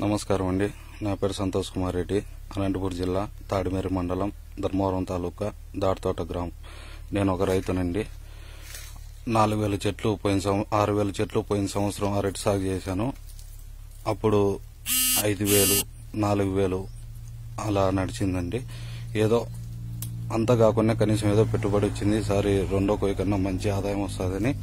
నమస్కారం అండి నా పేరు సంతోష్ కుమార్ రెడ్డి అనంతపురం జిల్లా తాడిమేరి మండలం ధర్మవరం తాలూకా దాటితోట గ్రామం నేను ఒక రైతునండి నాలుగు వేల చెట్లు పోయిన సంవ- ఆరు వేల చెట్లు పోయిన సంవత్సరం అరటి సాగు చేశాను అప్పుడు ఐదు వేలు నాలుగు వేలు అలా నడిచిందండి ఏదో అంత కాకుండా కనీసం ఏదో పెట్టుబడి వచ్చింది ఈసారి రెండో కోయి కన్నా మంచి ఆదాయం వస్తుందని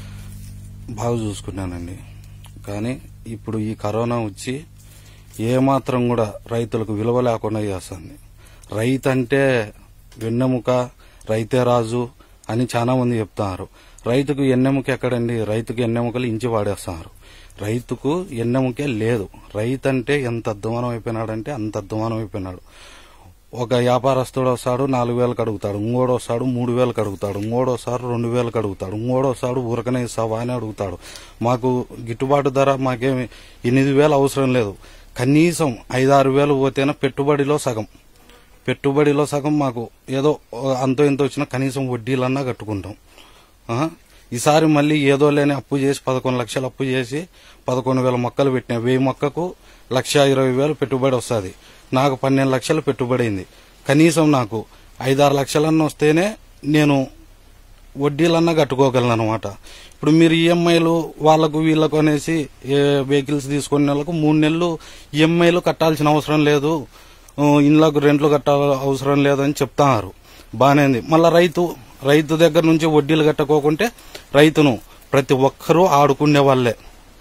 బాగా చూసుకున్నానండి కానీ ఇప్పుడు ఈ కరోనా వచ్చి ఏమాత్రం కూడా రైతులకు విలువ లేకుండా చేస్తుంది రైతు అంటే వెన్నెముక రైతే రాజు అని చాలా మంది చెప్తున్నారు రైతుకు ఎన్నెముక ఎక్కడండి రైతుకు ఎన్నెముకలు ఇంచి వాడేస్తున్నారు రైతుకు ఎన్నెముకే లేదు రైతు అంటే ఎంత అధ్వానం అయిపోయినాడంటే అంత అధ్వానం అయిపోయినాడు ఒక వ్యాపారస్తుడు వస్తాడు నాలుగు వేలకు అడుగుతాడు ఇంకోడు వస్తాడు మూడు వేలకు అడుగుతాడు ఇంకోడు వస్తాడు రెండు వేలకు అడుగుతాడు ఇంకోడు వస్తాడు ఊరకనే ఇస్తావా అని అడుగుతాడు మాకు గిట్టుబాటు ధర మాకేమి ఎనిమిది వేలు అవసరం లేదు కనీసం ఐదారు వేలు పోతేనే పెట్టుబడిలో సగం పెట్టుబడిలో సగం మాకు ఏదో అంతో ఇంత వచ్చినా కనీసం వడ్డీలన్నా కట్టుకుంటాం ఆ? ఈసారి మళ్ళీ ఏదో లేని అప్పు చేసి పదకొండు లక్షలు అప్పు చేసి పదకొండు వేల మొక్కలు పెట్టినా వెయ్యి మొక్కకు లక్ష ఇరవై వేలు పెట్టుబడి వస్తుంది నాకు పన్నెండు లక్షలు పెట్టుబడి అయింది కనీసం నాకు ఐదారు లక్షలన్న వస్తేనే నేను వడ్డీలన్నా కట్టుకోగలను అనమాట ఇప్పుడు మీరు ఈఎంఐలు వాళ్ళకు వీళ్ళకు అనేసి ఏ వెహికల్స్ తీసుకునే వాళ్ళకు మూడు నెలలు ఈఎంఐలు కట్టాల్సిన అవసరం లేదు ఆ, ఇండ్లకు రెంట్లు కట్టాల అవసరం లేదని చెప్తున్నారు బాగానే ఉంది మళ్ళీ రైతు రైతు దగ్గర నుంచి వడ్డీలు కట్టుకోకుంటే రైతును ప్రతి ఒక్కరూ ఆడుకునే వాళ్ళే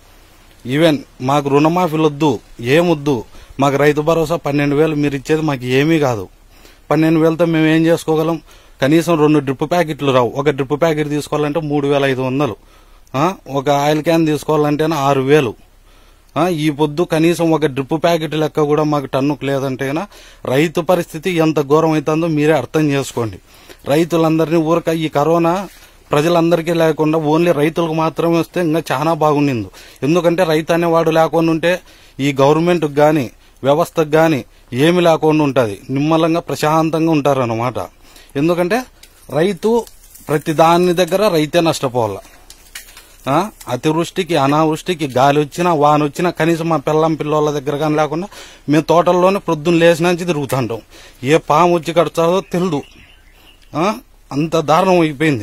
ఈవెన్ మాకు రుణమాఫీలు వద్దు ఏమొద్దు మాకు రైతు భరోసా పన్నెండు వేలు మీరు ఇచ్చేది మాకు ఏమీ కాదు పన్నెండు వేలతో మేము ఏం చేసుకోగలం కనీసం రెండు డ్రిప్ ప్యాకెట్లు రావు ఒక డ్రిప్ ప్యాకెట్ తీసుకోవాలంటే మూడు వేల ఐదు వందలు ఆ, ఒక ఆయిల్ క్యాన్ తీసుకోవాలంటేనే ఆరు వేలు ఆ, ఈ పొద్దు కనీసం ఒక డ్రిప్ ప్యాకెట్ లెక్క కూడా మాకు టన్నుకు లేదంటేనా రైతు పరిస్థితి ఎంత ఘోరం అవుతుందో మీరే అర్థం చేసుకోండి రైతులందరినీ ఊరక ఈ కరోనా ప్రజలందరికీ లేకుండా ఓన్లీ రైతులకు మాత్రమే వస్తే ఇంకా చాలా బాగుండింది ఎందుకంటే రైతు అనేవాడు లేకుండా ఉంటే ఈ గవర్నమెంట్కి గాని వ్యవస్థకు గాని ఏమి లేకుండా ఉంటుంది నిమ్మలంగా ప్రశాంతంగా ఉంటారన్నమాట ఎందుకంటే రైతు ప్రతి దాని దగ్గర రైతే నష్టపోవాలి ఆ, అతివృష్టికి అనావృష్టికి గాలి వచ్చినా వాన వచ్చినా కనీసం మా పిల్లం పిల్లోళ్ళ దగ్గర కానీ లేకుండా మేము తోటల్లోనే ప్రొద్దున లేచినాంచి తిరుగుతుంటాం ఏ పాము వచ్చి కడతాదో తెలియదు ఆ, అంత దారుణం అయిపోయింది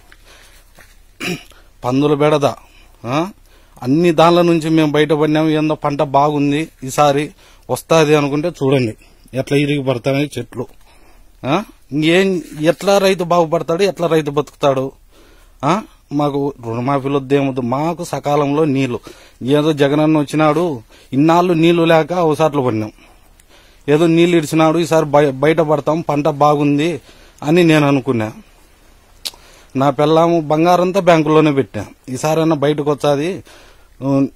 పందుల బెడద ఆ, అన్ని దానిల నుంచి మేము బయటపడినాము ఏందో పంట బాగుంది ఈసారి వస్తాది అనుకుంటే చూడండి ఎట్లా ఇరిగి పడతాయి చెట్లు ఆ, ఇంకేం ఎట్లా రైతు బాగుపడతాడు ఎట్లా రైతు బతుకుతాడు ఆ, మాకు రుణమాఫీలు వద్దేమొద్దు మాకు సకాలంలో నీళ్లు ఏదో జగనన్న వచ్చినాడు ఇన్నాళ్ళు నీళ్లు లేక అవసాట్లు పడినాం ఏదో నీళ్లు ఇడిచినాడు ఈసారి బయ- బయట పడతాం పంట బాగుంది అని నేను అనుకున్నా నా పిల్లము బంగారంతా బ్యాంకులోనే పెట్టా ఈసారైనా బయటకు వచ్చాది ఉమ్,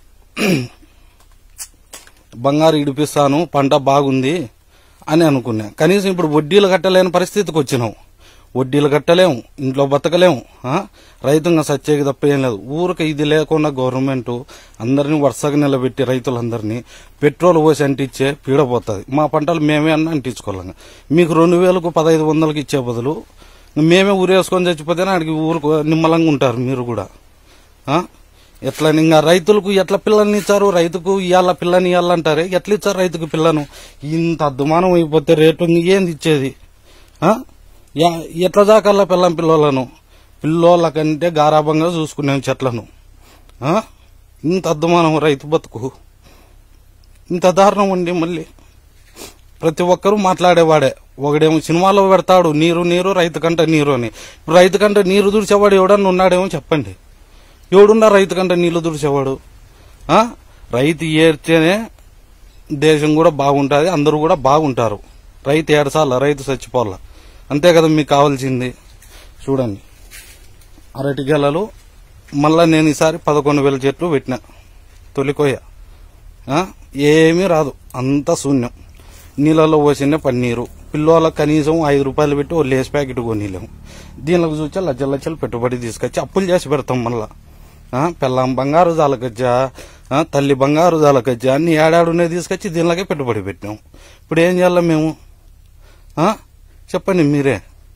బంగారు ఇడిపిస్తాను పంట బాగుంది అని అనుకున్నా కనీసం ఇప్పుడు వడ్డీలు కట్టలేని పరిస్థితికి వచ్చినాం వడ్డీలు కట్టలేము ఇంట్లో బతకలేము ఆ? రైతుగా సచ్చేకి తప్ప ఏం లేదు ఊరికి ఇది లేకుండా గవర్నమెంట్ అందరినీ వరుసగా నిలబెట్టి రైతులందరినీ పెట్రోల్ పోసి అంటించే పీడపోతుంది మా పంటలు మేమే అన్న అంటించుకోలేం మీకు రెండు వేలకు పదహైదు వందలకి ఇచ్చే బదులు మేమే ఊరేసుకొని చచ్చిపోతేనే ఆడికి ఊరుకు నిమ్మలంగా ఉంటారు మీరు కూడా ఆ? ఎట్లా ఇంకా రైతులకు ఎట్లా పిల్లల్ని ఇచ్చారు రైతుకు ఇవాళ పిల్లని ఇవ్వాలంటారే ఎట్లా ఇచ్చారు రైతుకు పిల్లను ఇంత అద్దుమానం అయిపోతే రేటు ఏంది ఇచ్చేది ఆ? యా- ఎట్లా దాకల్లా పిల్లం పిల్లోళ్ళను పిల్లోళ్ళ కంటే గారాభంగా చూసుకున్నాం చెట్లను ఆ? ఇంత అద్దుమానం రైతు బతుకు ఇంత దారుణం అండి మళ్ళీ ప్రతి ఒక్కరూ మాట్లాడేవాడే ఒకడేమో సినిమాలో పెడతాడు నీరు నీరు రైతు కంటే నీరు అని ఇప్పుడు రైతు కంటే నీరు దుడిచేవాడు ఎవడన్నా ఉన్నాడేమో చెప్పండి ఎవడున్నా రైతు కంటే నీళ్లు దుడిచేవాడు ఆ? రైతు ఏడ్చేనే దేశం కూడా బాగుంటుంది అందరూ కూడా బాగుంటారు రైతు ఏడసాల రైతు చచ్చిపోవాల అంతే కదా మీకు కావాల్సింది చూడండి అరటి గెలలు మళ్ళా నేను ఈసారి పదకొండు వేల చెట్లు పెట్టిన తొలికోయ ఆ? ఏమీ రాదు అంతా శూన్యం నీళ్ళలో పోసిన పన్నీరు పిల్లోళ్ళకి కనీసం ఐదు రూపాయలు పెట్టి ఓ లేస్ ప్యాకెట్ కొనిలేము దీనిలోకి చూస్తే లక్షల లక్షలు పెట్టుబడి తీసుకొచ్చి అప్పులు చేసి పెడతాం మళ్ళా ఆ, పెళ్ళాం బంగారు జాలకజ్జా ఆ, తల్లి బంగారు జాలకజ్జా అన్ని ఏడాడునే తీసుకొచ్చి దీనిలోకే పెట్టుబడి పెట్టినాం ఇప్పుడు ఏం చేయాలి మేము ఆ? చెప్పండి మీరే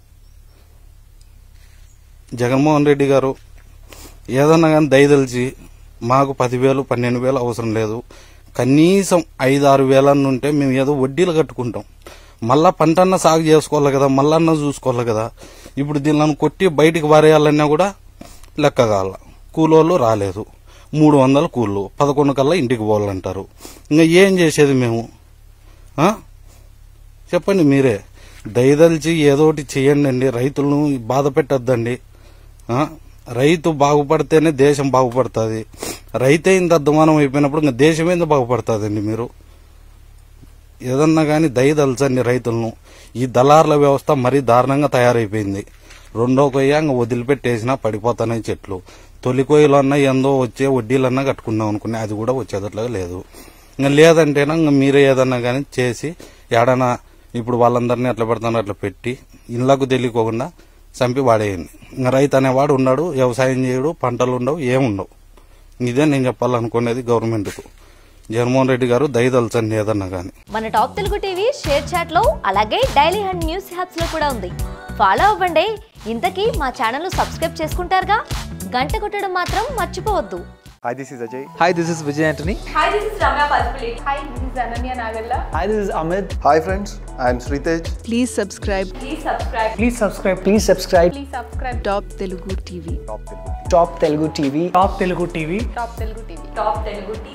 జగన్మోహన్ రెడ్డి గారు ఏదన్నా కానీ దయదలిచి మాకు పదివేలు పన్నెండు వేలు అవసరం లేదు కనీసం ఐదు ఆరు వేలన్న ఉంటే మేము ఏదో వడ్డీలు కట్టుకుంటాం మళ్ళా పంటన్న సాగు చేసుకోవాలి కదా మళ్ళన్న చూసుకోవాలి కదా ఇప్పుడు దీనిలను కొట్టి బయటికి పారేయాలన్నా కూడా లెక్క కాల కూలోళ్ళు రాలేదు మూడు వందల కూళ్ళు పదకొండు కల్లా ఇంటికి పోవాలంటారు ఇంకా ఏం చేసేది మేము ఆ? చెప్పండి మీరే దయదలిచి ఏదో ఒకటి చేయండి అండి రైతులను బాధ పెట్టద్దండి ఆ? రైతు బాగుపడితేనే దేశం బాగుపడుతుంది రైతే ఇంత అధ్వానం అయిపోయినప్పుడు ఇంకా దేశం ఎంత బాగుపడుతుందండి మీరు ఏదన్నా కానీ దయదలచండి రైతులను ఈ దళారుల వ్యవస్థ మరీ దారుణంగా తయారైపోయింది రెండో కొయ్య ఇంకా వదిలిపెట్టేసినా పడిపోతున్నాయి చెట్లు తొలి కొయ్యలన్నా ఏందో వచ్చే వడ్డీలన్నా కట్టుకుందాం అనుకున్నా అది కూడా వచ్చేటట్లుగా లేదు ఇంకా లేదంటేనా ఇంకా మీరే ఏదన్నా కానీ చేసి ఏడన్నా ఇప్పుడు వాళ్ళందరినీ ఎట్లా పెడతానో అట్లా పెట్టి ఇళ్లకు తెలియకోకుండా చంపి వాడేయండి ఇంకా రైతు అనేవాడు ఉన్నాడు వ్యవసాయం చేయడు పంటలు ఉండవు ఏముండవు ఇదే నేను చెప్పాలనుకునేది గవర్నమెంట్కు జగన్మోహన్ రెడ్డి గారు దయదలచండి ఏదన్నా కానీ మన top Telugu TV share chat లో అలాగే డైలీ హండ్ న్యూస్ హ్యాప్స్ లో కూడా ఉంది ఫాలో అవ్వండి ఇంతకీ మా ఛానల్ సబ్స్క్రైబ్ చేసుకుంటారుగా గంట కొట్టడం మాత్రం మర్చిపోవద్దు Hi, this is Ajay. Hi, this is Vijay Antony. Hi, this is Ramya Palpulate. Hi, this is Ananya Nagalla. Hi, this is Amit. Hi, friends. I am Sritej. Please subscribe Please subscribe. Please subscribe. Please subscribe. Please subscribe. Top Telugu TV. Top Telugu. Top Telugu TV. Top Telugu TV. Top Telugu TV. Top Telugu TV.